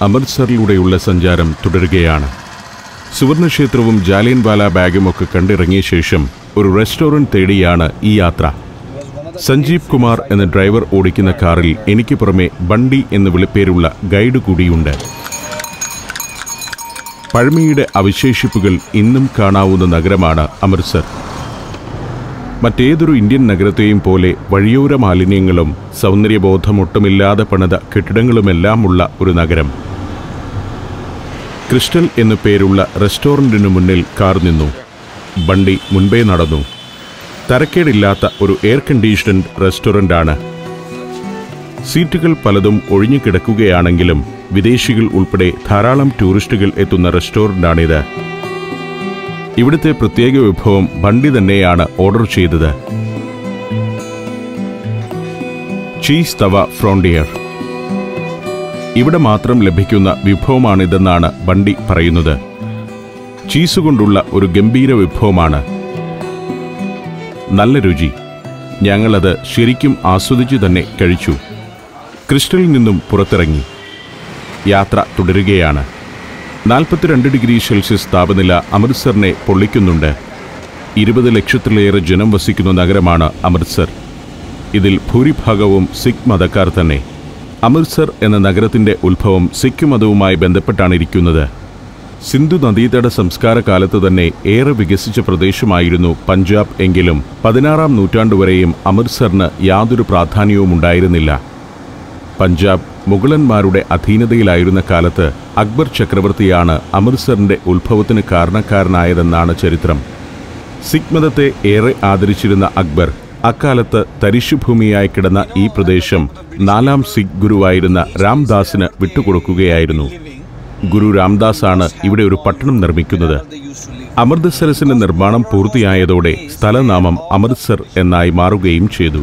അമൃത്സറിലൂടെയുള്ള സഞ്ചാരം തുടരുകയാണ് സുവർണക്ഷേത്രവും ജാലിയൻവാല ബാഗും ഒക്കെ കണ്ടിറങ്ങിയ ശേഷം ഒരു റെസ്റ്റോറന്റ് തേടിയാണ് ഈ യാത്ര സഞ്ജീവ് കുമാർ എന്ന ഡ്രൈവർ ഓടിക്കുന്ന കാറിൽ എനിക്ക് പുറമെ ബണ്ടി എന്ന് വിളിപ്പേരുള്ള ഗൈഡ് കൂടിയുണ്ട് പഴമയുടെ അവശേഷിപ്പുകൾ ഇന്നും കാണാവുന്ന നഗരമാണ് അമൃത്സർ മറ്റേതൊരു ഇന്ത്യൻ നഗരത്തെയും പോലെ വഴിയോര മാലിന്യങ്ങളും സൗന്ദര്യബോധമൊട്ടുമില്ലാതെ പണിത കെട്ടിടങ്ങളുമെല്ലാമുള്ള ഒരു നഗരം ക്രിസ്റ്റൽ എന്നു പേരുള്ള റെസ്റ്റോറന്റിനു മുന്നിൽ കാർ നിന്നു ബണ്ടി മുൻപേ നടന്നു തരക്കേടില്ലാത്ത ഒരു എയർ കണ്ടീഷൻഡ് റെസ്റ്റോറന്റാണ് സീറ്റുകൾ പലതും ഒഴിഞ്ഞു കിടക്കുകയാണെങ്കിലും വിദേശികൾ ഉൾപ്പെടെ ധാരാളം ടൂറിസ്റ്റുകൾ എത്തുന്ന റെസ്റ്റോറന്റാണിത് ഇവിടുത്തെ പ്രത്യേക വിഭവം ബണ്ടി തന്നെയാണ് ഓർഡർ ചെയ്തത് ചീസ് തവ ഫ്രോണ്ടിയർ ഇവിടെ മാത്രം ലഭിക്കുന്ന വിഭവമാണിതെന്നാണ് ബണ്ടി പറയുന്നത് ചീസ് കൊണ്ടുള്ള ഒരു ഗംഭീര വിഭവമാണ് നല്ല രുചി ഞങ്ങളത് ശരിക്കും ആസ്വദിച്ചു തന്നെ കഴിച്ചു ക്രിസ്റ്റലിൽ നിന്നും പുറത്തിറങ്ങി യാത്ര തുടരുകയാണ് നാൽപ്പത്തിരണ്ട് ഡിഗ്രി സെൽഷ്യസ് താപനില അമൃത്സറിനെ പൊള്ളിക്കുന്നുണ്ട് ഇരുപത് ലക്ഷത്തിലേറെ ജനം വസിക്കുന്ന നഗരമാണ് അമൃത്സർ ഇതിൽ ഭൂരിഭാഗവും സിഖ് മതക്കാർ തന്നെ അമൃത്സർ എന്ന നഗരത്തിന്റെ ഉത്ഭവം സിഖ് മതവുമായി ബന്ധപ്പെട്ടാണ് ഇരിക്കുന്നത് സിന്ധു നദീതട സംസ്കാര കാലത്ത് തന്നെ ഏറെ വികസിച്ച പ്രദേശമായിരുന്നു പഞ്ചാബ് എങ്കിലും പതിനാറാം നൂറ്റാണ്ടുവരെയും അമൃത്സറിന് യാതൊരു പ്രാധാന്യവും ഉണ്ടായിരുന്നില്ല പഞ്ചാബ് മുഗളന്മാരുടെ അധീനതയിലായിരുന്ന കാലത്ത് അക്ബർ ചക്രവർത്തിയാണ് അമൃത്സറിന്റെ ഉത്ഭവത്തിന് കാരണക്കാരനായതെന്നാണ് ചരിത്രം സിഖ് മതത്തെ ഏറെ ആദരിച്ചിരുന്ന അക്ബർ അക്കാലത്ത് തരിശുഭൂമിയായി കിടന്ന ഈ പ്രദേശം നാലാം സിഖ് ഗുരുവായിരുന്ന രാംദാസിന് വിട്ടുകൊടുക്കുകയായിരുന്നു ഗുരു രാംദാസാണ് ഇവിടെ ഒരു പട്ടണം നിർമ്മിക്കുന്നത് അമൃത്സരസിന്റെ നിർമ്മാണം പൂർത്തിയായതോടെ സ്ഥലനാമം അമൃത്സർ എന്നായി മാറുകയും ചെയ്തു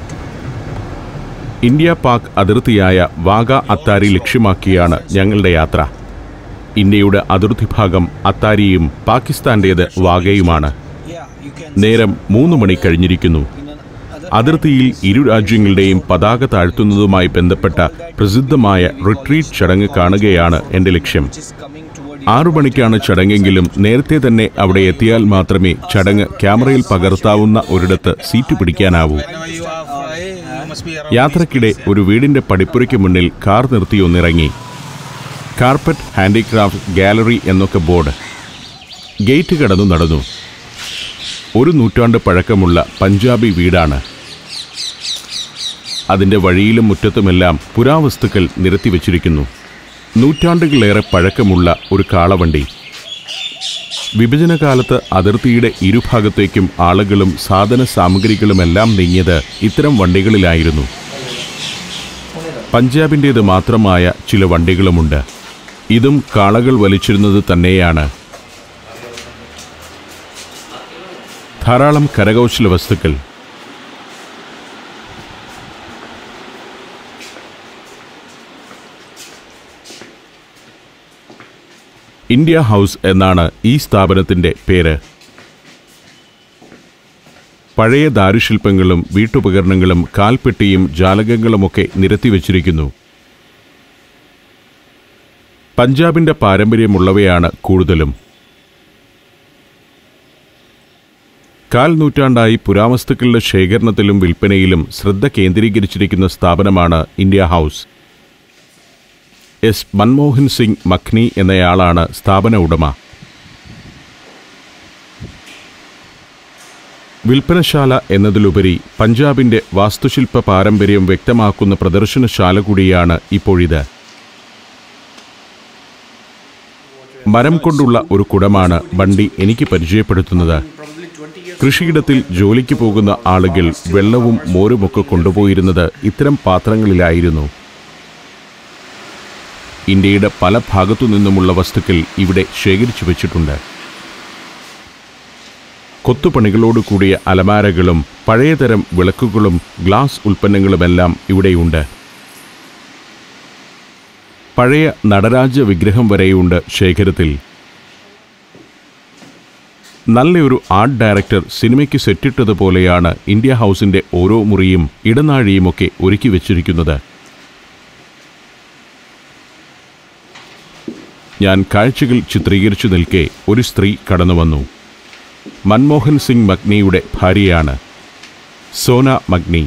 ഇന്ത്യ പാക് അതിർത്തിയായ വാഗ അത്താരി ലക്ഷ്യമാക്കിയാണ് ഞങ്ങളുടെ യാത്ര ഇന്ത്യയുടെ അതിർത്തി ഭാഗം അത്താരിയും പാകിസ്ഥാന്റേത് വാഗയുമാണ് നേരം മൂന്ന് മണി കഴിഞ്ഞിരിക്കുന്നു അതിർത്തിയിൽ ഇരു രാജ്യങ്ങളുടെയും പതാക താഴ്ത്തുന്നതുമായി ബന്ധപ്പെട്ട പ്രസിദ്ധമായ റിട്രീറ്റ് ചടങ്ങ് കാണുകയാണ് എൻ്റെ ലക്ഷ്യം ആറു മണിക്കാണ് ചടങ്ങെങ്കിലും നേരത്തെ തന്നെ അവിടെ എത്തിയാൽ മാത്രമേ ചടങ്ങ് ക്യാമറയിൽ പകർത്താവുന്ന ഒരിടത്ത് സീറ്റ് പിടിക്കാനാവൂ യാത്രക്കിടെ ഒരു വീടിന്റെ പടിപ്പുരയ്ക്ക് മുന്നിൽ കാർ നിർത്തി ഒന്നിറങ്ങി കാർപ്പറ്റ് ഹാൻഡിക്രാഫ്റ്റ് ഗാലറി എന്നൊക്കെ ബോർഡ് ഗേറ്റ് കടന്നു നടന്നു ഒരു നൂറ്റാണ്ട് പഴക്കമുള്ള പഞ്ചാബി വീടാണ് അതിന്റെ വഴിയിലും മുറ്റത്തുമെല്ലാം പുരാവസ്തുക്കൾ നിരത്തിവച്ചിരിക്കുന്നു നൂറ്റാണ്ടുകളേറെ പഴക്കമുള്ള ഒരു കാളവണ്ടി വിഭജനകാലത്ത് അതിർത്തിയുടെ ഇരുഭാഗത്തേക്കും ആളുകളും സാധന സാമഗ്രികളുമെല്ലാം നീങ്ങിയത് ഇത്തരം വണ്ടികളിലായിരുന്നു പഞ്ചാബിൻ്റേത് മാത്രമായ ചില വണ്ടികളുമുണ്ട് ഇതും കാളകൾ വലിച്ചിരുന്നത് തന്നെയാണ് ധാരാളം കരകൗശല വസ്തുക്കൾ ഇന്ത്യ ഹൗസ് എന്നാണ് ഈ സ്ഥാപനത്തിന്റെ പേര് പഴയ ദാരുശില്പങ്ങളും വീട്ടുപകരണങ്ങളും കാൽപ്പെട്ടിയും ജാലകങ്ങളുമൊക്കെ നിരത്തിവച്ചിരിക്കുന്നു പഞ്ചാബിന്റെ പാരമ്പര്യമുള്ളവയാണ് കൂടുതലും കാൽ നൂറ്റാണ്ടായി പുരാവസ്തുക്കളുടെ ശേഖരണത്തിലും വിൽപ്പനയിലും ശ്രദ്ധ കേന്ദ്രീകരിച്ചിരിക്കുന്ന സ്ഥാപനമാണ് India House S Manmohan Singh Makhni എന്നയാളാണ് സ്ഥാപന ഉടമ വിൽപ്പനശാല എന്നതിലുപരി പഞ്ചാബിന്റെ വാസ്തുശില്പ പാരമ്പര്യം വ്യക്തമാക്കുന്ന പ്രദർശനശാല കൂടിയാണ് ഇപ്പോഴിത് മരം കൊണ്ടുള്ള ഒരു കുടമാണ് ബണ്ടി എനിക്ക് പരിചയപ്പെടുത്തുന്നത് കൃഷിയിടത്തിൽ ജോലിക്ക് പോകുന്ന ആളുകൾ വെള്ളവും മോരുമൊക്കെ കൊണ്ടുപോയിരുന്നത് ഇത്തരം പാത്രങ്ങളിലായിരുന്നു ഇന്ത്യയുടെ പല ഭാഗത്തു നിന്നുമുള്ള വസ്തുക്കൾ ഇവിടെ ശേഖരിച്ചു വച്ചിട്ടുണ്ട് കൊത്തുപണികളോട് കൂടിയ അലമാരകളും പഴയതരം വിളക്കുകളും ഗ്ലാസ് ഉൽപ്പന്നങ്ങളുമെല്ലാം ഇവിടെയുണ്ട് പഴയ നടരാജ വിഗ്രഹം വരെയുണ്ട് ശേഖരത്തിൽ നല്ലൊരു ആർട്ട് ഡയറക്ടർ സിനിമയ്ക്ക് സെറ്റിട്ടതുപോലെയാണ് ഇന്ത്യ ഹൗസിന്റെ ഓരോ മുറിയും ഇടനാഴിയുമൊക്കെ ഒരുക്കി വെച്ചിരിക്കുന്നത് ഞാൻ കാഴ്ചകൾ ചിത്രീകരിച്ചു നിൽക്കെ ഒരു സ്ത്രീ കടന്നുവന്നു മൻമോഹൻ സിംഗ് മഗ്നിയുടെ ഭാര്യയാണ് സോന മഗ്നി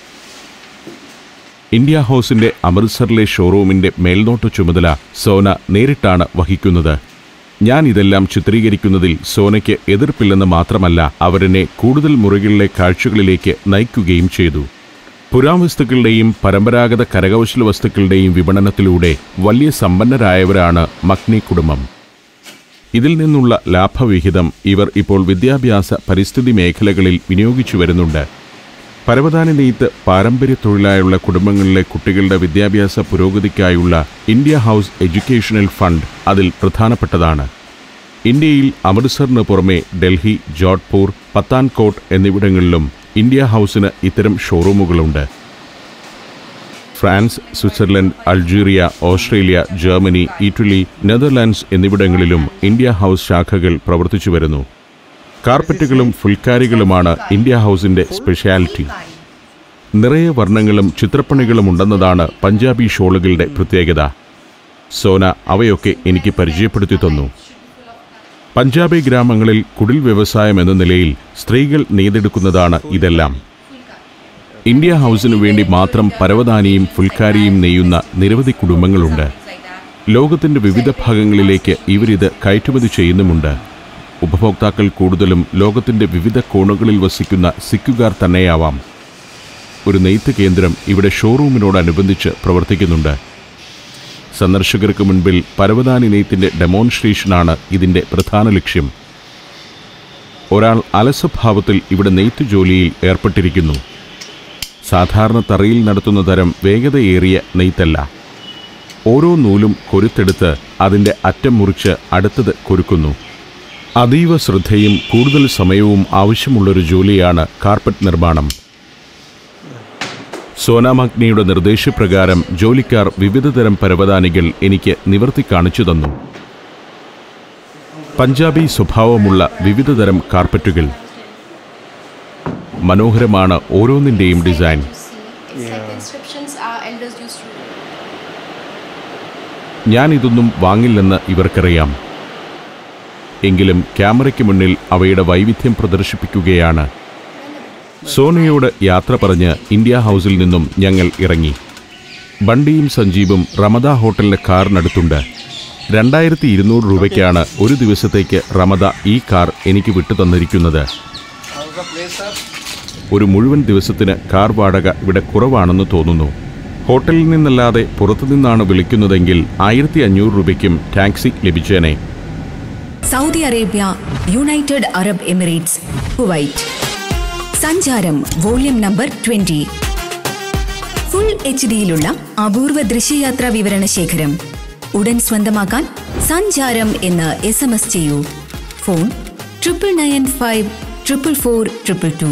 ഇന്ത്യ ഹൗസിന്റെ അമൃത്സറിലെ ഷോറൂമിന്റെ മേൽനോട്ട ചുമതല സോന നേരിട്ടാണ് വഹിക്കുന്നത് ഞാൻ ഇതെല്ലാം ചിത്രീകരിക്കുന്നതിൽ സോനയ്ക്ക് എതിർപ്പില്ലെന്ന് മാത്രമല്ല അവരെന്നെ കൂടുതൽ മുറികളിലെ കാഴ്ചകളിലേക്ക് നയിക്കുകയും ചെയ്തു പുരാവസ്തുക്കളുടെയും പരമ്പരാഗത കരകൗശല വസ്തുക്കളുടെയും വിപണനത്തിലൂടെ വലിയ സമ്പന്നരായവരാണ് മഗ്നി കുടുംബം ഇതിൽ നിന്നുള്ള ലാഭവിഹിതം ഇവർ ഇപ്പോൾ വിദ്യാഭ്യാസ പരിസ്ഥിതി മേഖലകളിൽ വിനിയോഗിച്ചു വരുന്നുണ്ട് പരവതാനി നെയ്ത്ത് പാരമ്പര്യ തൊഴിലായുള്ള കുടുംബങ്ങളിലെ കുട്ടികളുടെ വിദ്യാഭ്യാസ പുരോഗതിക്കായുള്ള ഇന്ത്യ ഹൗസ് എഡ്യൂക്കേഷണൽ ഫണ്ട് അതിൽ പ്രധാനപ്പെട്ടതാണ് ഇന്ത്യയിൽ അമൃത്സറിന് പുറമെ ഡൽഹി ജോധ്പൂർ പത്താൻകോട്ട് എന്നിവിടങ്ങളിലും ഇന്ത്യ ഹൗസിന് ഇത്തരം ഷോറൂമുകളുണ്ട് France Switzerland Algeria Australia Germany Italy Netherlands എന്നിവിടങ്ങളിലും ഇന്ത്യ ഹൗസ് ശാഖകൾ പ്രവർത്തിച്ചു വരുന്നു കാർപ്പറ്റുകളും ഫുൽക്കാരികളുമാണ് ഇന്ത്യ ഹൗസിന്റെ സ്പെഷ്യാലിറ്റി നിറയെ വർണ്ണങ്ങളും ചിത്രപ്പണികളും ഉണ്ടെന്നതാണ് പഞ്ചാബി ഷോളുകളുടെ പ്രത്യേകത സോന അവയൊക്കെ എനിക്ക് പരിചയപ്പെടുത്തി തന്നു പഞ്ചാബി ഗ്രാമങ്ങളിൽ കുടിൽ വ്യവസായം എന്ന നിലയിൽ സ്ത്രീകൾ നെയ്തെടുക്കുന്നതാണ് ഇതെല്ലാം ഇന്ത്യ ഹൗസിനു വേണ്ടി മാത്രം പരവതാനിയും ഫുൽക്കാരിയും നെയ്യുന്ന നിരവധി കുടുംബങ്ങളുണ്ട് ലോകത്തിന്റെ വിവിധ ഭാഗങ്ങളിലേക്ക് ഇവരിത് കയറ്റുമതി ചെയ്യുന്നുമുണ്ട് ഉപഭോക്താക്കൾ കൂടുതലും ലോകത്തിന്റെ വിവിധ കോണുകളിൽ വസിക്കുന്ന സിക്കുകാർ തന്നെയാവാം ഒരു നെയ്ത്ത് കേന്ദ്രം ഇവിടെ ഷോറൂമിനോടനുബന്ധിച്ച് പ്രവർത്തിക്കുന്നുണ്ട് സന്ദർശകർക്ക് മുൻപിൽ പരവതാനി നെയ്ത്തിന്റെ ഡെമോൺസ്ട്രേഷനാണ് ഇതിന്റെ പ്രധാന ലക്ഷ്യം ഒരാൾ അലസഭാവത്തിൽ ഇവിടെ നെയ്ത്ത് ജോലിയിൽ ഏർപ്പെട്ടിരിക്കുന്നു സാധാരണ തറയിൽ നടത്തുന്ന തരം വേഗതയേറിയ നെയ്ത്തല്ല ഓരോ നൂലും കൊരുത്തെടുത്ത് അതിൻ്റെ അറ്റം മുറിച്ച് അടുത്തത് കൊരുക്കുന്നു അതീവ ശ്രദ്ധയും കൂടുതൽ സമയവും ആവശ്യമുള്ളൊരു ജോലിയാണ് കാർപ്പറ്റ് നിർമ്മാണം സോനാമഗ്നിയുടെ നിർദ്ദേശപ്രകാരം ജോലിക്കാർ വിവിധതരം പരവതാനികൾ എനിക്ക് നിവർത്തി കാണിച്ചു തന്നു പഞ്ചാബി സ്വഭാവമുള്ള വിവിധതരം കാർപ്പറ്റുകൾ മനോഹരമാണ് ഓരോന്നിൻ്റെയും design Exact inscriptions our elders used to ഞാൻ ഇതൊന്നും വാങ്ങില്ലെന്ന് ഇവർക്കറിയാം എങ്കിലും ക്യാമറയ്ക്ക് മുന്നിൽ അവയുടെ വൈവിധ്യം പ്രദർശിപ്പിക്കുകയാണ് സോനയോട് യാത്ര പറഞ്ഞ് ഇന്ത്യ ഹൗസിൽ നിന്നും ഞങ്ങൾ ഇറങ്ങി ബണ്ടിയും സഞ്ജീവും റമദ ഹോട്ടലിന്റെ കാറിനടുത്തുണ്ട് രണ്ടായിരത്തി ഇരുന്നൂറ് രൂപയ്ക്കാണ് ഒരു ദിവസത്തേക്ക് റമദ ഈ കാർ എനിക്ക് വിട്ടു തന്നിരിക്കുന്നത് ഒരു മുഴുവൻ ദിവസത്തിന് കാർ വാടക ഇവിടെ കുറവാണെന്ന് തോന്നുന്നു ഹോട്ടലിൽ നിന്നല്ലാതെ പുറത്തുനിന്നാണ് വിളിക്കുന്നതെങ്കിൽ ആയിരത്തി അഞ്ഞൂറ് രൂപയ്ക്കും ടാക്സി ലഭിച്ചേനെ Saudi Arabia United Arab Emirates Kuwait Sancharam volume number twenty full H ഡിയിലുള്ള അപൂർവ ദൃശ്യയാത്രാ വിവരണ ശേഖരം ഉടൻ സ്വന്തമാക്കാൻ സഞ്ചാരം എന്ന് എസ് എം എസ് ചെയ്യൂ phone triple nine five triple four triple two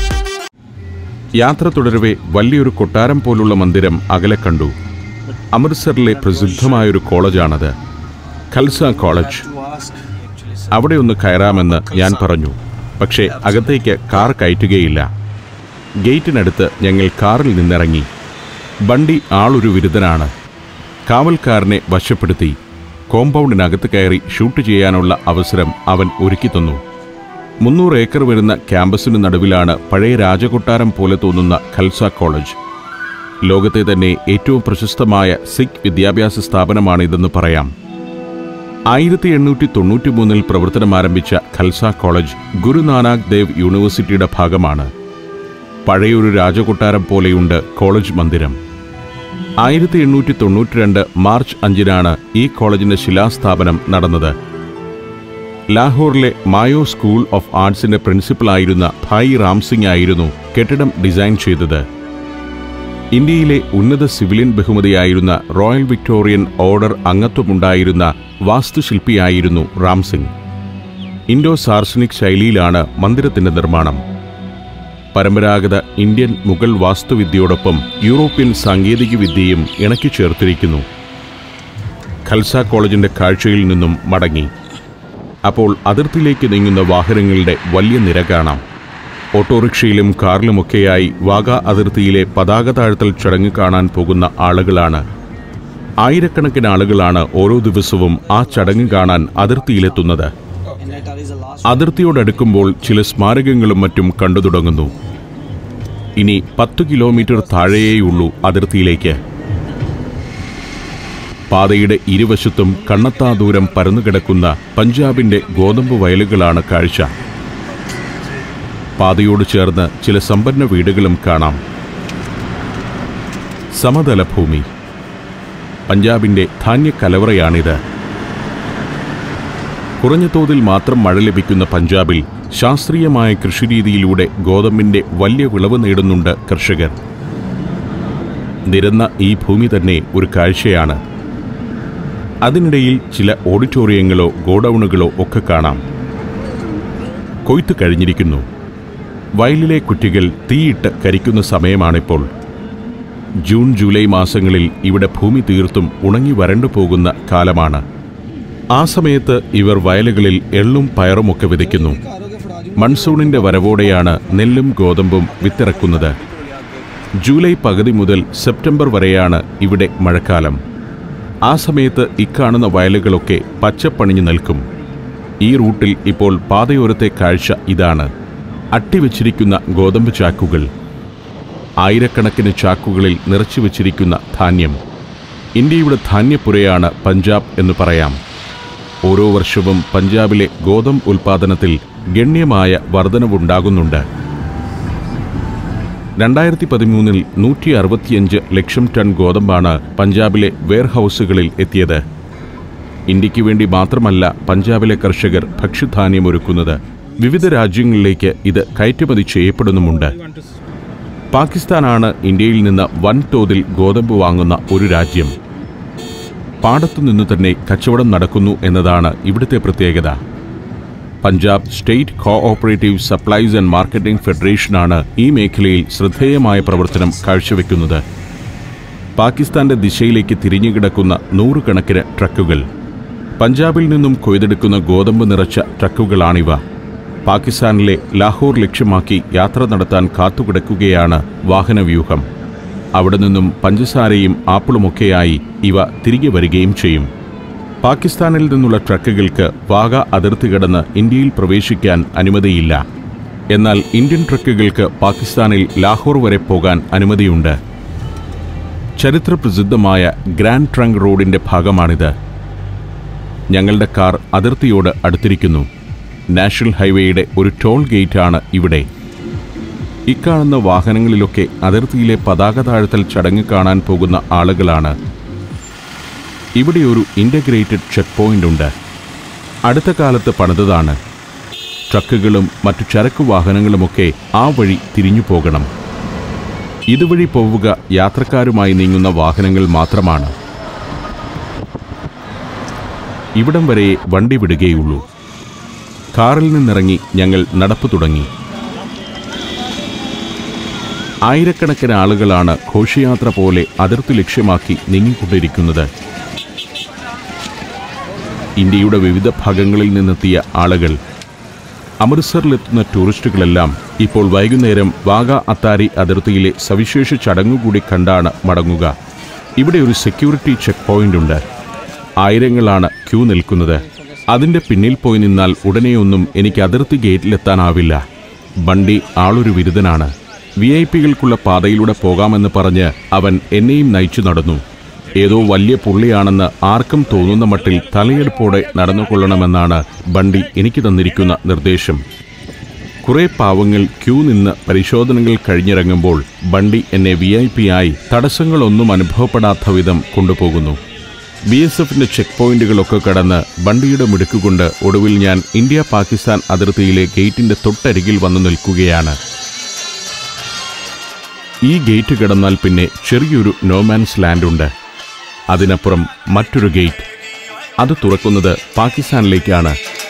യാത്ര തുടരവെ വലിയൊരു കൊട്ടാരം പോലുള്ള മന്ദിരം അകലെ കണ്ടു അമൃത്സറിലെ പ്രസിദ്ധമായൊരു കോളേജാണത് ഖൽസ കോളേജ് അവിടെ ഒന്ന് കയറാമെന്ന് ഞാൻ പറഞ്ഞു പക്ഷേ അകത്തേക്ക് കാർ കയറ്റുകയില്ല ഗേറ്റിനടുത്ത് ഞങ്ങൾ കാറിൽ നിന്നിറങ്ങി ബണ്ടി ആളൊരു വിരുദ്ധനാണ് കാവൽക്കാരനെ വശപ്പെടുത്തി കോമ്പൗണ്ടിനകത്ത് കയറി ഷൂട്ട് ചെയ്യാനുള്ള അവസരം അവൻ ഒരുക്കി തന്നു മുന്നൂറ് ഏക്കർ വരുന്ന ക്യാമ്പസിന് നടുവിലാണ് പഴയ രാജകൊട്ടാരം പോലെ തോന്നുന്ന ഖൽസ കോളേജ് ലോകത്തെ തന്നെ ഏറ്റവും പ്രശസ്തമായ സിഖ് വിദ്യാഭ്യാസ സ്ഥാപനമാണിതെന്ന് പറയാം ആയിരത്തി എണ്ണൂറ്റി തൊണ്ണൂറ്റി മൂന്നിൽ പ്രവർത്തനം ആരംഭിച്ച ഖൽസ കോളേജ് ഗുരുനാനാക്ക് ദേവ് യൂണിവേഴ്സിറ്റിയുടെ ഭാഗമാണ് പഴയൊരു രാജകൊട്ടാരം പോലെയുണ്ട് കോളേജ് മന്ദിരം ആയിരത്തി എണ്ണൂറ്റി തൊണ്ണൂറ്റി രണ്ട് മാർച്ച് അഞ്ചിനാണ് ഈ കോളേജിന്റെ ശിലാസ്ഥാപനം നടന്നത് ലാഹോറിലെ മായോ സ്കൂൾ ഓഫ് ആർട്സിന്റെ പ്രിൻസിപ്പലായിരുന്ന ഭായ് റാംസിംഗ് ആയിരുന്നു കെട്ടിടം ഡിസൈൻ ചെയ്തത് ഇന്ത്യയിലെ ഉന്നത civilian ബഹുമതിയായിരുന്ന royal Victorian order അംഗത്വമുണ്ടായിരുന്ന വാസ്തുശില്പിയായിരുന്നു Ram Singh Indo Saracenic ശൈലിയിലാണ് മന്ദിരത്തിന്റെ നിർമ്മാണം പരമ്പരാഗത ഇന്ത്യൻ മുഗൾ വാസ്തുവിദ്യയോടൊപ്പം യൂറോപ്യൻ സാങ്കേതികവിദ്യയും ഇണക്കി ചേർത്തിരിക്കുന്നു ഖൽസ കോളേജിന്റെ കാഴ്ചയിൽ നിന്നും മടങ്ങി അപ്പോൾ അതിർത്തിയിലേക്ക് നീങ്ങുന്ന വാഹനങ്ങളുടെ വലിയ നിര കാണാം ഓട്ടോറിക്ഷയിലും കാറിലുമൊക്കെയായി വാഗ അതിർത്തിയിലെ പതാക താഴ്ത്തൽ ചടങ്ങ് കാണാൻ പോകുന്ന ആളുകളാണ് ആയിരക്കണക്കിന് ആളുകളാണ് ഓരോ ദിവസവും ആ ചടങ്ങ് കാണാൻ അതിർത്തിയിലെത്തുന്നത് അതിർത്തിയോടടുക്കുമ്പോൾ ചില സ്മാരകങ്ങളും മറ്റും കണ്ടു തുടങ്ങുന്നു ഇനി പത്തു കിലോമീറ്റർ താഴെയേയുള്ളൂ അതിർത്തിയിലേക്ക് പാതയുടെ ഇരുവശത്തും കണ്ണത്താ ദൂരം പരന്നുകിടക്കുന്ന പഞ്ചാബിന്റെ ഗോതമ്പ് വയലുകളാണ് കാഴ്ച പാതയോട് ചേർന്ന് ചില സമ്പന്ന വീടുകളും കാണാം സമതല ഭൂമി പഞ്ചാബിന്റെ ധാന്യക്കലവറയാണിത് കുറഞ്ഞ തോതിൽ മാത്രം മഴ ലഭിക്കുന്ന പഞ്ചാബിൽ ശാസ്ത്രീയമായ കൃഷിരീതിയിലൂടെ ഗോതമ്പിന്റെ വലിയ വിളവ് നേടുന്നുണ്ട് കർഷകർ നിരന്ന ഈ ഭൂമി തന്നെ ഒരു കാഴ്ചയാണ് അതിനിടയിൽ ചില ഓഡിറ്റോറിയങ്ങളോ ഗോഡൌണുകളോ ഒക്കെ കാണാം കൊയ്ത്ത് കഴിഞ്ഞിരിക്കുന്നു വയലിലെ കുറ്റികൾ തീയിട്ട് കരിക്കുന്ന സമയമാണിപ്പോൾ ജൂൺ ജൂലൈ മാസങ്ങളിൽ ഇവിടെ ഭൂമി തീർത്തും ഉണങ്ങി വരണ്ടു പോകുന്ന കാലമാണ് ആ സമയത്ത് ഇവർ വയലുകളിൽ എള്ളും പയറുമൊക്കെ വിതയ്ക്കുന്നു മൺസൂണിന്റെ വരവോടെയാണ് നെല്ലും ഗോതമ്പും വിത്തിറക്കുന്നത് ജൂലൈ പകുതി മുതൽ സെപ്റ്റംബർ വരെയാണ് ഇവിടെ മഴക്കാലം ആ സമയത്ത് ഇക്കാണുന്ന വയലുകളൊക്കെ പച്ചപ്പണിഞ്ഞു നിൽക്കും ഈ റൂട്ടിൽ ഇപ്പോൾ പാതയോരത്തെ കാഴ്ച ഇതാണ് അട്ടിവെച്ചിരിക്കുന്ന ഗോതമ്പ് ചാക്കുകൾ ആയിരക്കണക്കിന് ചാക്കുകളിൽ നിറച്ചു വച്ചിരിക്കുന്ന ധാന്യം ഇന്ത്യയുടെ ധാന്യപ്പുരയാണ് പഞ്ചാബ് എന്ന് പറയാം ഓരോ വർഷവും പഞ്ചാബിലെ ഗോതമ്പ് ഉൽപാദനത്തിൽ ഗണ്യമായ വർധനവുണ്ടാകുന്നുണ്ട് രണ്ടായിരത്തി പതിമൂന്നിൽ നൂറ്റി അറുപത്തിയഞ്ച് ലക്ഷം ടൺ ഗോതമ്പാണ് പഞ്ചാബിലെ വെയർഹൌസുകളിൽ എത്തിയത് ഇന്ത്യക്ക് വേണ്ടി മാത്രമല്ല പഞ്ചാബിലെ കർഷകർ ഭക്ഷ്യധാന്യമൊരുക്കുന്നത് വിവിധ രാജ്യങ്ങളിലേക്ക് ഇത് കയറ്റുമതി ചെയ്യപ്പെടുന്നുമുണ്ട് പാകിസ്ഥാനാണ് ഇന്ത്യയിൽ നിന്ന് വൻതോതിൽ ഗോതമ്പ് വാങ്ങുന്ന ഒരു രാജ്യം പാടത്തു നിന്ന് തന്നെ കച്ചവടം നടക്കുന്നു എന്നതാണ് ഇവിടുത്തെ പ്രത്യേകത Punjab state cooperative supplies and marketing ഫെഡറേഷനാണ് ഈ മേഖലയിൽ ശ്രദ്ധേയമായ പ്രവർത്തനം കാഴ്ചവെക്കുന്നത് പാകിസ്ഥാന്റെ ദിശയിലേക്ക് തിരിഞ്ഞുകിടക്കുന്ന നൂറുകണക്കിന് ട്രക്കുകൾ പഞ്ചാബിൽ നിന്നും കൊയ്തെടുക്കുന്ന ഗോതമ്പ് നിറച്ച ട്രക്കുകളാണിവ പാകിസ്ഥാനിലെ ലാഹോർ ലക്ഷ്യമാക്കി യാത്ര നടത്താൻ കാത്തുകിടക്കുകയാണ് വാഹനവ്യൂഹം അവിടെ നിന്നും പഞ്ചസാരയും ആപ്പിളുമൊക്കെയായി ഇവ തിരികെ വരികയും ചെയ്യും പാകിസ്ഥാനിൽ നിന്നുള്ള ട്രക്കുകൾക്ക് വാഗ അതിർത്തി കടന്ന് ഇന്ത്യയിൽ പ്രവേശിക്കാൻ അനുമതിയില്ല എന്നാൽ ഇന്ത്യൻ ട്രക്കുകൾക്ക് പാകിസ്ഥാനിൽ ലാഹോർ വരെ പോകാൻ അനുമതിയുണ്ട് ചരിത്രപ്രസിദ്ധമായ ഗ്രാൻഡ് ട്രങ്ക് റോഡിന്റെ ഭാഗമാണിത് ഞങ്ങളുടെ കാർ അതിർത്തിയോട് അടുത്തിരിക്കുന്നു നാഷണൽ ഹൈവേയുടെ ഒരു ടോൾ ഗേറ്റാണ് ഇവിടെ ഇക്കാണുന്ന വാഹനങ്ങളിലൊക്കെ അതിർത്തിയിലെ പതാക താഴ്ത്തൽ ചടങ്ങ് കാണാൻ പോകുന്ന ആളുകളാണ് ഇവിടെ ഒരു ഇൻ്റഗ്രേറ്റഡ് ചെക്ക് പോയിന്റ് ഉണ്ട് അടുത്ത കാലത്ത് പണിതതാണ് ട്രക്കുകളും മറ്റു ചരക്കു വാഹനങ്ങളുമൊക്കെ ആ വഴി തിരിഞ്ഞു പോകണം ഇതുവഴി പോവുക യാത്രക്കാരുമായി നീങ്ങുന്ന വാഹനങ്ങൾ മാത്രമാണ് ഇവിടം വരെ വണ്ടി വിടുകയുള്ളൂ കാറിൽ നിന്നിറങ്ങി ഞങ്ങൾ നടപ്പ് തുടങ്ങി ആയിരക്കണക്കിന് ആളുകളാണ് ഘോഷയാത്ര പോലെ അതിർത്തി ലക്ഷ്യമാക്കി നീങ്ങിക്കൊണ്ടിരിക്കുന്നത് ഇന്ത്യയുടെ വിവിധ ഭാഗങ്ങളിൽ നിന്നെത്തിയ ആളുകൾ അമൃത്സറിലെത്തുന്ന ടൂറിസ്റ്റുകളെല്ലാം ഇപ്പോൾ വൈകുന്നേരം വാഗ അത്താരി അതിർത്തിയിലെ സവിശേഷ ചടങ്ങുകൂടി കണ്ടാണ് മടങ്ങുക ഇവിടെ ഒരു സെക്യൂരിറ്റി ചെക്ക് പോയിന്റ് ഉണ്ട് ആയിരങ്ങളാണ് ക്യൂ നിൽക്കുന്നത് അതിന്റെ പിന്നിൽ പോയി നിന്നാൽ ഉടനെയൊന്നും എനിക്ക് അതിർത്തി ഗേറ്റിലെത്താനാവില്ല ബണ്ടി ആളൊരു വിരുദ്ധനാണ് വി ഐ പികൾക്കുള്ള പാതയിലൂടെ പോകാമെന്ന് പറഞ്ഞ് അവൻ എന്നെയും നയിച്ചു നടന്നു ഏതോ വലിയ പുള്ളിയാണെന്ന് ആർക്കും തോന്നുന്ന മട്ടിൽ തലയെടുപ്പോടെ നടന്നുകൊള്ളണമെന്നാണ് ബണ്ടി എനിക്ക് തന്നിരിക്കുന്ന നിർദ്ദേശം കുറെ പാവങ്ങൾ ക്യൂ നിന്ന് പരിശോധനകൾ കഴിഞ്ഞിറങ്ങുമ്പോൾ ബണ്ടി എന്നെ വി ഐ പി ആയി തടസ്സങ്ങളൊന്നും അനുഭവപ്പെടാത്ത വിധം കൊണ്ടുപോകുന്നു ബി എസ് എഫിന്റെ ചെക്ക് പോയിന്റുകളൊക്കെ കടന്ന് ബണ്ടിയുടെ മിടുക്കുകൊണ്ട് ഒടുവിൽ ഞാൻ ഇന്ത്യ പാകിസ്ഥാൻ അതിർത്തിയിലെ ഗേറ്റിന്റെ തൊട്ടരികിൽ വന്നു നിൽക്കുകയാണ് ഈ ഗേറ്റ് കടന്നാൽ പിന്നെ ചെറിയൊരു നോമാൻസ് ലാൻഡ് ഉണ്ട് അതിനപ്പുറം മറ്റൊരു ഗേറ്റ് അത് തുറക്കുന്നത് പാകിസ്ഥാനിലേക്കാണ്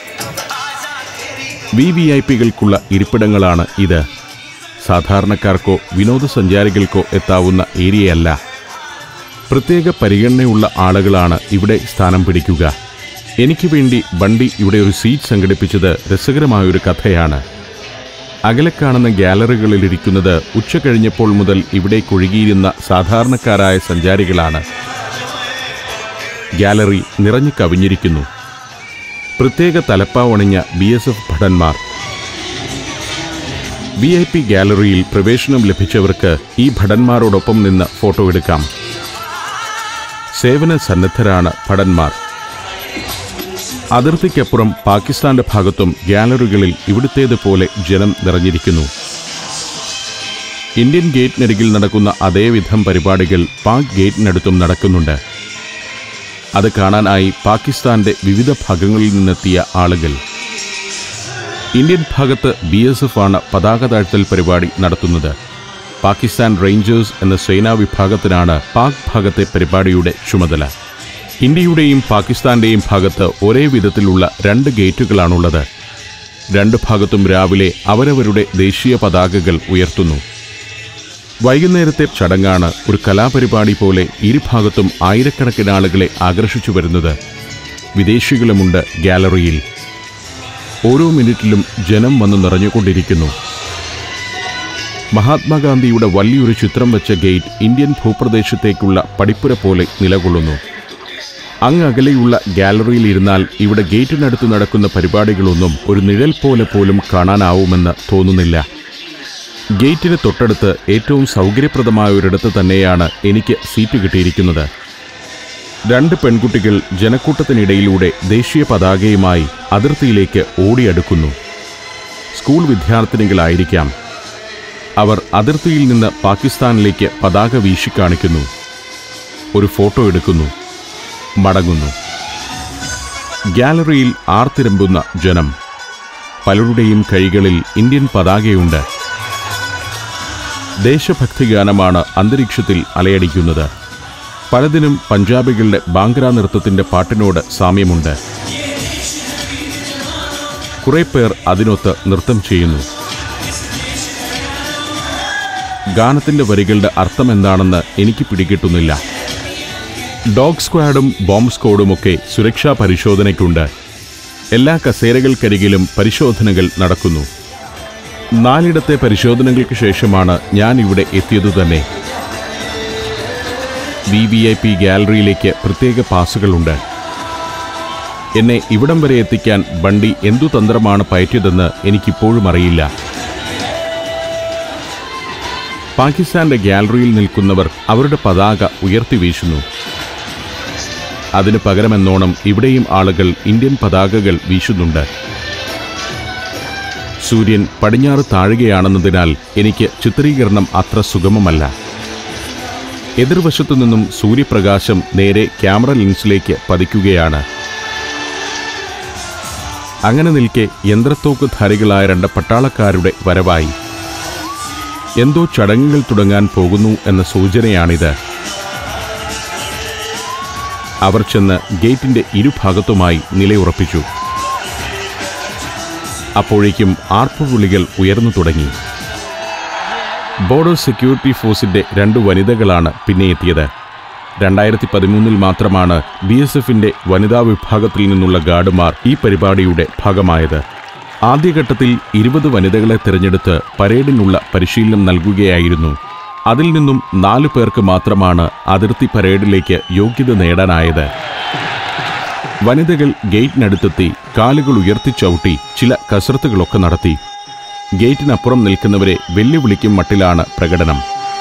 വി വി ഐ പികൾക്കുള്ള ഇരിപ്പിടങ്ങളാണ് ഇത് സാധാരണക്കാർക്കോ വിനോദസഞ്ചാരികൾക്കോ എത്താവുന്ന ഏരിയയല്ല പ്രത്യേക പരിഗണനയുള്ള ആളുകളാണ് ഇവിടെ സ്ഥാനം പിടിക്കുക എനിക്ക് വേണ്ടി ബണ്ടി ഇവിടെ ഒരു സീറ്റ് സംഘടിപ്പിച്ചത് രസകരമായൊരു കഥയാണ് അകലെ കാണുന്ന ഗ്യാലറികളിലിരിക്കുന്നത് ഉച്ച കഴിഞ്ഞപ്പോൾ മുതൽ ഇവിടെ കൊഴുകിയിരുന്ന സാധാരണക്കാരായ സഞ്ചാരികളാണ് ഗാലറി നിറഞ്ഞു കവിഞ്ഞിരിക്കുന്നു പ്രത്യേക തലപ്പാവണിഞ്ഞ ബി എസ് എഫ് ഭടന്മാർ വി ഐ പി ഗാലറിയിൽ പ്രവേശനം ലഭിച്ചവർക്ക് ഈ ഭടന്മാരോടൊപ്പം നിന്ന് ഫോട്ടോ എടുക്കാം സേവന സന്നദ്ധരാണ് ഭടന്മാർ അതിർത്തിക്കപ്പുറം പാകിസ്ഥാന്റെ ഭാഗത്തും ഗാലറികളിൽ ഇവിടുത്തേതുപോലെ ജനം നിറഞ്ഞിരിക്കുന്നു ഇന്ത്യൻ ഗേറ്റിനരികിൽ നടക്കുന്ന അതേവിധം പരിപാടികൾ പാക് ഗേറ്റിനടുത്തും നടക്കുന്നുണ്ട് അത് കാണാനായി പാകിസ്ഥാന്റെ വിവിധ ഭാഗങ്ങളിൽ നിന്നെത്തിയ ആളുകൾ ഇന്ത്യൻ ഭാഗത്ത് ബി എസ് എഫ് ആണ് പതാക താഴ്ത്തൽ പരിപാടി നടത്തുന്നത് പാകിസ്ഥാൻ റേഞ്ചേഴ്സ് എന്ന സേനാ വിഭാഗത്തിനാണ് പാക് ഭാഗത്തെ പരിപാടിയുടെ ചുമതല ഇന്ത്യയുടെയും പാകിസ്ഥാന്റെയും ഭാഗത്ത് ഒരേ വിധത്തിലുള്ള രണ്ട് ഗേറ്റുകളാണുള്ളത് രണ്ട് ഭാഗത്തും രാവിലെ അവരവരുടെ ദേശീയ പതാകകൾ ഉയർത്തുന്നു വൈകുന്നേരത്തെ ചടങ്ങാണ് ഒരു കലാപരിപാടി പോലെ ഇരുഭാഗത്തും ആയിരക്കണക്കിന് ആളുകളെ ആകർഷിച്ചു വരുന്നത് വിദേശികളുമുണ്ട് ഗാലറിയിൽ ഓരോ മിനിറ്റിലും ജനം വന്ന് നിറഞ്ഞുകൊണ്ടിരിക്കുന്നു മഹാത്മാഗാന്ധിയുടെ വലിയൊരു ചിത്രം വെച്ച ഗേറ്റ് ഇന്ത്യൻ ഭൂപ്രദേശത്തേക്കുള്ള പടിപ്പുര പോലെ നിലകൊള്ളുന്നു അങ്ങ് അകലെയുള്ള ഗാലറിയിൽ ഇരുന്നാൽ ഇവിടെ ഗേറ്റിനടുത്ത് നടക്കുന്ന പരിപാടികളൊന്നും ഒരു നിഴൽ പോലെ പോലും കാണാനാവുമെന്ന് തോന്നുന്നില്ല ഗേറ്റിന് തൊട്ടടുത്ത് ഏറ്റവും സൗകര്യപ്രദമായ ഒരിടത്ത് തന്നെയാണ് എനിക്ക് സീറ്റ് കിട്ടിയിരിക്കുന്നത് രണ്ട് പെൺകുട്ടികൾ ജനക്കൂട്ടത്തിനിടയിലൂടെ ദേശീയ പതാകയുമായി അതിർത്തിയിലേക്ക് ഓടിയടുക്കുന്നു സ്കൂൾ വിദ്യാർത്ഥിനികളായിരിക്കാം അവർ അതിർത്തിയിൽ നിന്ന് പാകിസ്ഥാനിലേക്ക് പതാക വീശിക്കാണിക്കുന്നു ഒരു ഫോട്ടോ എടുക്കുന്നു മടങ്ങുന്നു ഗാലറിയിൽ ആർത്തിരമ്പുന്ന ജനം പലരുടെയും കൈകളിൽ ഇന്ത്യൻ പതാകയുണ്ട് ദേശഭക്തി ഗാനമാണ് അന്തരീക്ഷത്തിൽ അലയടിക്കുന്നത് പലതിനും പഞ്ചാബികളുടെ ബാങ്ക്ര നൃത്തത്തിന്റെ പാട്ടിനോട് സാമ്യമുണ്ട് കുറെ പേർ അതിനൊത്ത് നൃത്തം ചെയ്യുന്നു ഗാനത്തിന്റെ വരികളുടെ അർത്ഥം എന്താണെന്ന് എനിക്ക് പിടികിട്ടുന്നില്ല ഡോഗ് സ്ക്വാഡും ബോംബ് സ്ക്വാഡുമൊക്കെ സുരക്ഷാ പരിശോധനയ്ക്കുണ്ട് എല്ലാ കസേരകൾക്കരികിലും പരിശോധനകൾ നടക്കുന്നു നാലിടത്തെ പരിശോധനകൾക്ക് ശേഷമാണ് ഞാൻ ഇവിടെ എത്തിയതു തന്നെ വി വി ഐ പി ഗാലറിയിലേക്ക് പ്രത്യേക പാസുകളുണ്ട് എന്നെ ഇവിടം വരെ എത്തിക്കാൻ ബണ്ടി എന്തു തന്ത്രമാണ് പയറ്റിയതെന്ന് എനിക്കിപ്പോഴും അറിയില്ല പാകിസ്ഥാന്റെ ഗാലറിയിൽ നിൽക്കുന്നവർ അവരുടെ പതാക ഉയർത്തി വീശുന്നു അതിനു പകരമെന്നോണം ഇവിടെയും ആളുകൾ ഇന്ത്യൻ പതാകകൾ വീശുന്നുണ്ട് സൂര്യൻ പടിഞ്ഞാറ് താഴുകയാണെന്നതിനാൽ എനിക്ക് ചിത്രീകരണം അത്ര സുഗമമല്ല എതിർവശത്തു നിന്നും സൂര്യപ്രകാശം നേരെ ക്യാമറ ലെൻസിലേക്ക് പതിക്കുകയാണ് അങ്ങനെ നിൽക്കെ യന്ത്രത്തോക്കുധാരികളായ രണ്ട് പട്ടാളക്കാരുടെ വരവായി എന്തോ ചടങ്ങുകൾ തുടങ്ങാൻ പോകുന്നു എന്ന സൂചനയാണിത് അവർ ചെന്ന് ഗേറ്റിന്റെ ഇരുഭാഗത്തുമായി നിലയുറപ്പിച്ചു അപ്പോഴേക്കും ആർപ്പുവിളികൾ ഉയർന്നു തുടങ്ങി ബോർഡർ സെക്യൂരിറ്റി ഫോഴ്സിന്റെ രണ്ട് വനിതകളാണ് പിന്നെ എത്തിയത് രണ്ടായിരത്തി പതിമൂന്നിൽ മാത്രമാണ് ബി എസ് എഫിന്റെ വനിതാ വിഭാഗത്തിൽ നിന്നുള്ള ഗാർഡുമാർ ഈ പരിപാടിയുടെ ഭാഗമായത് ആദ്യഘട്ടത്തിൽ ഇരുപത് വനിതകളെ തിരഞ്ഞെടുത്ത് പരേഡിനുള്ള പരിശീലനം നൽകുകയായിരുന്നു അതിൽ നിന്നും നാലു പേർക്ക് മാത്രമാണ് അതിർത്തി പരേഡിലേക്ക് യോഗ്യത നേടാനായത് വനിതകൾ ഗേറ്റിനടുത്തെത്തി കാലുകൾ ഉയർത്തിച്ചവിട്ടി ചില കസരത്തുകളൊക്കെ നടത്തി ഗേറ്റിനപ്പുറം നിൽക്കുന്നവരെ വെല്ലുവിളിക്കും മട്ടിലാണ് പ്രകടനം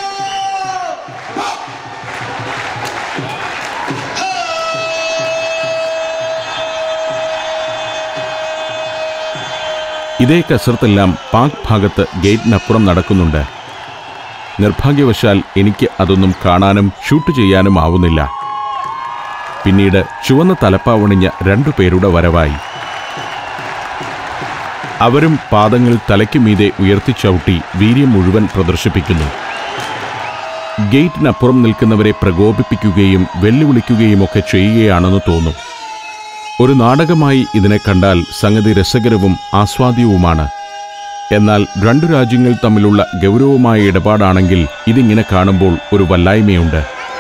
ഇതേ കസരത്തെല്ലാം പാക് ഭാഗത്ത് ഗേറ്റിനപ്പുറം നടക്കുന്നുണ്ട് നിർഭാഗ്യവശാൽ എനിക്ക് അതൊന്നും കാണാനും ഷൂട്ട് ചെയ്യാനും ആവുന്നില്ല പിന്നീട് ചുവന്ന തലപ്പാവണിഞ്ഞ രണ്ടു പേരുടെ വരവായി അവരും പാദങ്ങൾ തലയ്ക്കു മീതെ ഉയർത്തിച്ചവിട്ടി വീര്യം മുഴുവൻ പ്രദർശിപ്പിക്കുന്നു ഗേറ്റിനപ്പുറം നിൽക്കുന്നവരെ പ്രകോപിപ്പിക്കുകയും വെല്ലുവിളിക്കുകയുമൊക്കെ ചെയ്യുകയാണെന്ന് തോന്നും ഒരു നാടകമായി ഇതിനെ കണ്ടാൽ സംഗതി രസകരവും ആസ്വാദ്യവുമാണ് എന്നാൽ രണ്ടു രാജ്യങ്ങൾ തമ്മിലുള്ള ഗൗരവമായ ഇടപാടാണെങ്കിൽ ഇതിങ്ങനെ കാണുമ്പോൾ ഒരു വല്ലായ്മയുണ്ട്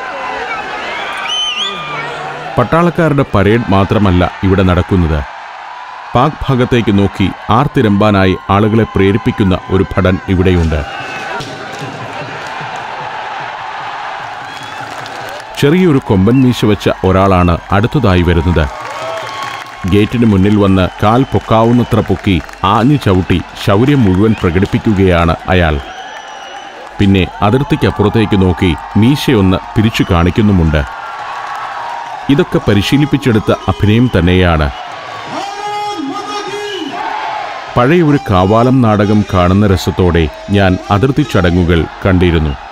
പട്ടാളക്കാരുടെ പരേഡ് മാത്രമല്ല ഇവിടെ നടക്കുന്നത് പാക് ഭാഗത്തേക്ക് നോക്കി ആർത്തിരമ്പാനായി ആളുകളെ പ്രേരിപ്പിക്കുന്ന ഒരു ഭടൻ ഇവിടെയുണ്ട് ചെറിയൊരു കൊമ്പൻ മീശ വെച്ച ഒരാളാണ് അടുത്തതായി വരുന്നത് ഗേറ്റിന് മുന്നിൽ വന്ന് കാൽ പൊക്കാവുന്നത്ര പൊക്കി ആഞ്ഞു ചവിട്ടി ശൗര്യം മുഴുവൻ പ്രകടിപ്പിക്കുകയാണ് അയാൾ പിന്നെ അതിർത്തിക്കപ്പുറത്തേക്ക് നോക്കി മീശയൊന്ന് പിരിച്ചു കാണിക്കുന്നുമുണ്ട് ഇതൊക്കെ പരിശീലിപ്പിച്ചെടുത്ത അഭിനയം തന്നെയാണ് പഴയ ഒരു കാവാലം നാടകം കാണുന്ന രസത്തോടെ ഞാൻ അതിർത്തി ചടങ്ങുകൾ കണ്ടിരുന്നു